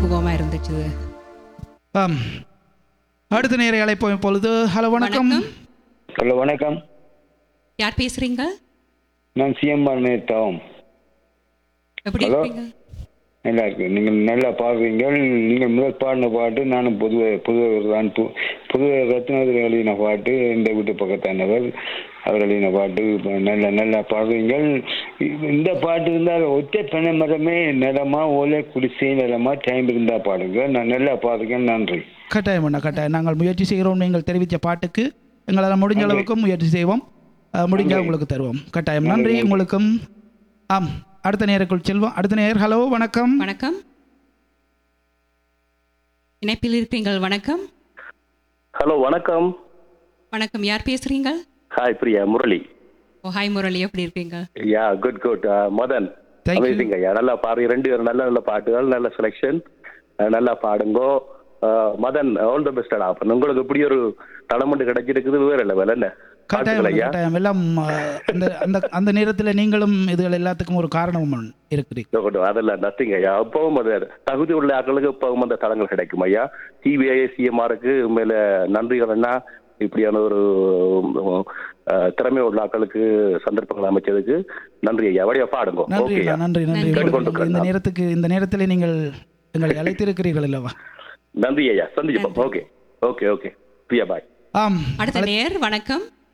பக்குவமாக இருந்துச்சு ஆம் அடுத்த நேரை அழைப்போம் இப்பொழுது ஹலோ வணக்கம் வணக்கம் ஹலோ வணக்கம் யார் பேசுறீங்க நான் சிஎம்ஆர் நேத்தாவும் எப்படி Hello. இருக்கீங்க நல்லா இருக்கு நீங்கள் நல்லா பாடுறீங்க நீங்கள் முதல் பாடின பாட்டு நானும் புதுவை புதுவர் தான் பு புதுவை ரத்னாதிரி எழுதின பாட்டு இந்த வீட்டு பக்கத்தானவர் அவர் எழுதின பாட்டு இப்ப நல்ல நல்லா பாடுறீங்க இந்த பாட்டு இருந்தால் ஒற்றை பனை மரமே நிலமா ஓலை குடிசை நிலமா டைம் இருந்தா பாடுங்க நான் நல்லா பாடுறீங்க நன்றி கட்டாயம் அண்ணா கட்டாயம் நாங்கள் முயற்சி செய்கிறோம் நீங்கள் தெரிவித்த பாட்டுக்கு எங்களால் முடிஞ்ச அளவுக்கு முயற்சி செய்வோம் அஹ், முடிஞ்சா உங்களுக்கு தருவோம் கட்டாயம் நன்றி உங்களுக்கும் ஆம் அடுத்த நேருக்குள் செல்வோம் அடுத்த நேர் ஹலோ வணக்கம் வணக்கம் இணைப்பில் இருக்கீங்கள் வணக்கம் ஹலோ வணக்கம் வணக்கம் யார் பேசுறீங்க ஹாய் பிரியா முரளி ஓ ஹாய் முரளி எப்படி இருக்கீங்க ya good good Madan Thank you. Amazing ஐயா நல்லா பாரு ரெண்டு பேரும் நல்ல நல்ல பாட்டுகள் நல்ல செலெக்ஷன் நல்லா பாடுங்கோ அஹ், மதன் ஆல் த பெஸ்ட் அப்ப உங்களுக்கு இப்படி ஒரு தலைமுண்டு கிடைச்சிருக்குது வேற லெவல் என்ன கட்டாயம் வாழ்த்துக்கள் ஐயா கட்டாயம் எல்லாம் அஹ், அந்த அந்த அந்த நேரத்தில் நீங்களும் இதுகள் எல்லாத்துக்கும் ஒரு காரணமும் இருக்கிறீங்க No, no, அதெல்லாம் நத்திங் ஐயா அப்பவும் அது தகுதி உள்ள ஆட்களுக்கு இப்பவும் அந்த தளங்கள் கிடைக்கும் ஐயா சிபிஐ சிஎம்ஆருக்கு மேல நன்றிகள்னா இப்படியான ஒரு அஹ், திறமை உள்ள ஆட்களுக்கு சந்தர்ப்பங்கள் அமைச்சதுக்கு நன்றி ஐயா வழியா பாடுங்க நன்றி ஓகே அண்ணா, நன்றி நன்றி நன்றி. உங்களுக்கு இந்த நேரத்துக்கு இந்த நேரத்தில் நீங்கள் எங்களை அழைத்திருக்கிறீர்கள் அல்லவா நன்றி ஐயா சந்திச்சுப்போம் okay okay okay Priya bye ஆம் அடுத்த நேர் வணக்கம்